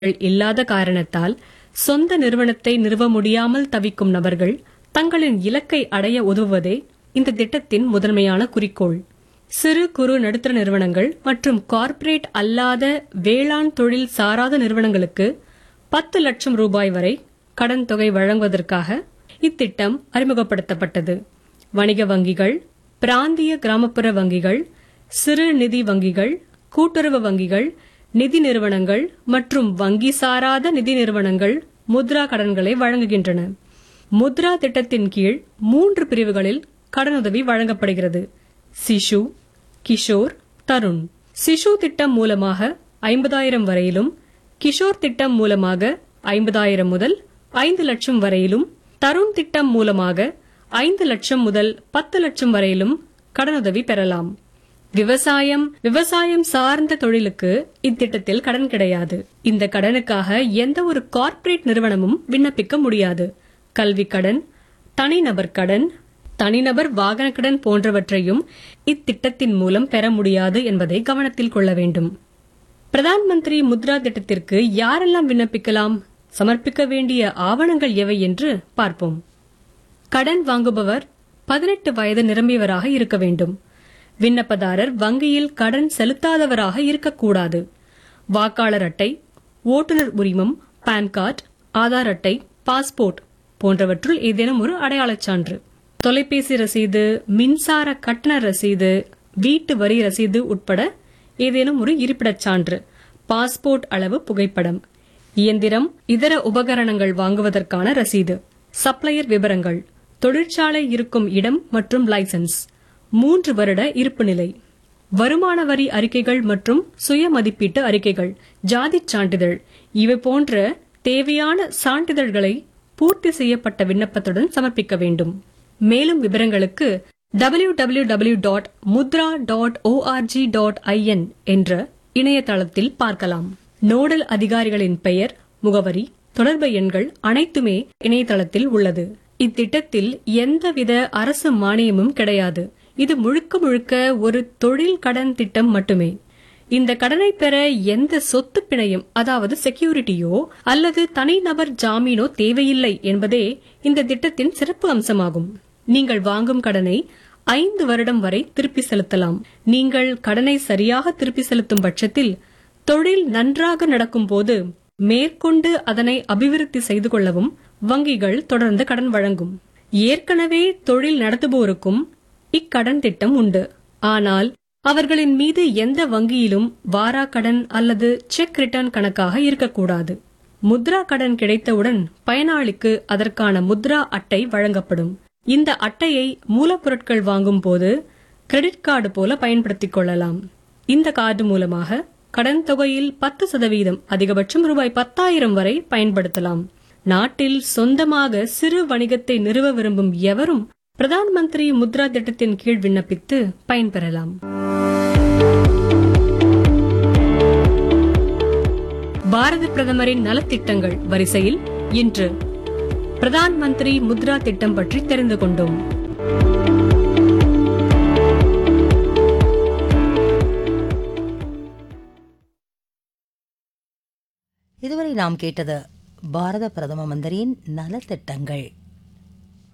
இல்லாத காரணத்தால் சொந்த நிறுவனத்தை நிறுவ முடியாமல் தவிக்கும் நபர்கள் தங்களின் இலக்கை அடைய உதவுவதே இந்த திட்டத்தின் முதன்மையான குறிக்கோள் சிறு குறு நடுத்தர நிறுவனங்கள் மற்றும் கார்ப்பரேட் அல்லாத வேளாண் தொழில் சாராத நிறுவனங்களுக்கு பத்து லட்சம் ரூபாய் வரை கடன் தொகை வழங்குவதற்காக இத்திட்டம் அறிமுகப்படுத்தப்பட்டது வணிக வங்கிகள் பிராந்திய கிராமப்புற வங்கிகள் சிறு நிதி வங்கிகள் கூட்டுறவு வங்கிகள் நிதி நிறுவனங்கள் மற்றும் வங்கி சாராத நிதி நிறுவனங்கள் முத்ரா கடன்களை வழங்குகின்றன முத்ரா திட்டத்தின் கீழ் மூன்று பிரிவுகளில் கடனுதவி வழங்கப்படுகிறது சிசு கிஷோர் தருண் சிசு திட்டம் மூலமாக ஐம்பதாயிரம் வரையிலும் கிஷோர் திட்டம் மூலமாக ஐம்பதாயிரம் முதல் ஐந்து லட்சம் வரையிலும் தருண் திட்டம் மூலமாக ஐந்து லட்சம் முதல் பத்து லட்சம் வரையிலும் கடனுதவி பெறலாம் விவசாயம் விவசாயம் சார்ந்த தொழிலுக்கு இத்திட்டத்தில் கடன் கிடையாது இந்த கடனுக்காக எந்த ஒரு கார்ப்பரேட் நிறுவனமும் விண்ணப்பிக்க முடியாது கல்வி கடன் தனிநபர் கடன் தனிநபர் வாகன கடன் போன்றவற்றையும் இத்திட்டத்தின் மூலம் பெற முடியாது என்பதை கவனத்தில் கொள்ள வேண்டும் பிரதான் மந்திரி முத்ரா திட்டத்திற்கு யாரெல்லாம் விண்ணப்பிக்கலாம் சமர்ப்பிக்க வேண்டிய ஆவணங்கள் எவை என்று பார்ப்போம் கடன் வாங்குபவர் பதினெட்டு வயது நிரம்பியவராக இருக்க வேண்டும் விண்ணப்பதாரர் வங்கியில் கடன் செலுத்தாதவராக இருக்கக்கூடாது வாக்காளர் அட்டை ஓட்டுநர் உரிமம் பான் கார்டு ஆதார் அட்டை பாஸ்போர்ட் போன்றவற்றுள் ஏதேனும் ஒரு அடையாளச் சான்று தொலைபேசி ரசீது மின்சார கட்டண ரசீது வீட்டு வரி ரசீது உட்பட ஏதேனும் ஒரு இருப்பிடச் சான்று பாஸ்போர்ட் அளவு புகைப்படம் இயந்திரம் இதர உபகரணங்கள் வாங்குவதற்கான ரசீது சப்ளையர் விவரங்கள் தொழிற்சாலை இருக்கும் இடம் மற்றும் லைசென்ஸ் மூன்று வருட இருப்பு நிலை வருமான வரி அறிக்கைகள் மற்றும் சுய மதிப்பீட்டு அறிக்கைகள் ஜாதிச் சான்றிதழ் இவை போன்ற தேவையான சான்றிதழ்களை பூர்த்தி செய்யப்பட்ட விண்ணப்பத்துடன் சமர்ப்பிக்க வேண்டும் மேலும் விவரங்களுக்கு www.mudra.org.in dot Mudra dot ORG dot IN என்ற இணையதளத்தில் பார்க்கலாம் நோடல் அதிகாரிகளின் பெயர் முகவரி தொடர்பு எண்கள் அனைத்துமே இணையதளத்தில் உள்ளது இத்திட்டத்தில் எந்தவித அரசு மானியமும் கிடையாது இது முழுக்க முழுக்க ஒரு தொழில் கடன் திட்டம் மட்டுமே இந்த கடனை பெற எந்த சொத்து பிணையும் அதாவது செக்யூரிட்டியோ அல்லது தனிநபர் ஜாமீனோ தேவையில்லை என்பதே இந்த திட்டத்தின் சிறப்பு அம்சமாகும் நீங்கள் வாங்கும் கடனை ஐந்து வருடம் வரை திருப்பி செலுத்தலாம் நீங்கள் கடனை சரியாக திருப்பி செலுத்தும் பட்சத்தில் தொழில் நன்றாக நடக்கும் போது மேற்கொண்டு அதனை அபிவிருத்தி செய்து கொள்ளவும் வங்கிகள் தொடர்ந்து கடன் வழங்கும் ஏற்கனவே தொழில் நடத்துவோருக்கும் இக்கடன் திட்டம் உண்டு ஆனால் அவர்களின் மீது எந்த வங்கியிலும் வாரா கடன் அல்லது செக் ரிட்டர்ன் கணக்காக இருக்கக்கூடாது முத்ரா கடன் கிடைத்தவுடன் பயனாளிக்கு அதற்கான முத்ரா அட்டை வழங்கப்படும் இந்த அட்டையை மூலப்பொருட்கள் வாங்கும் போது கிரெடிட் கார்டு போல பயன்படுத்திக் கொள்ளலாம் இந்த கார்டு மூலமாக கடன் தொகையில் பத்து சதவீதம் அதிகபட்சம் ரூபாய் பத்தாயிரம் வரை பயன்படுத்தலாம் நாட்டில் சொந்தமாக சிறு வணிகத்தை நிறுவ விரும்பும் எவரும் பிரதான் மந்திரி முத்ரா திட்டத்தின் கீழ் விண்ணப்பித்து பயன்பெறலாம் பாரத பிரதமரின் நலத்திட்டங்கள் வரிசையில் இன்று பிரதான் மந்திரி முத்ரா திட்டம் பற்றி தெரிந்து கொண்டோம் இதுவரை நாம் கேட்டது பாரத பிரதம மந்திரியின் நலத்திட்டங்கள்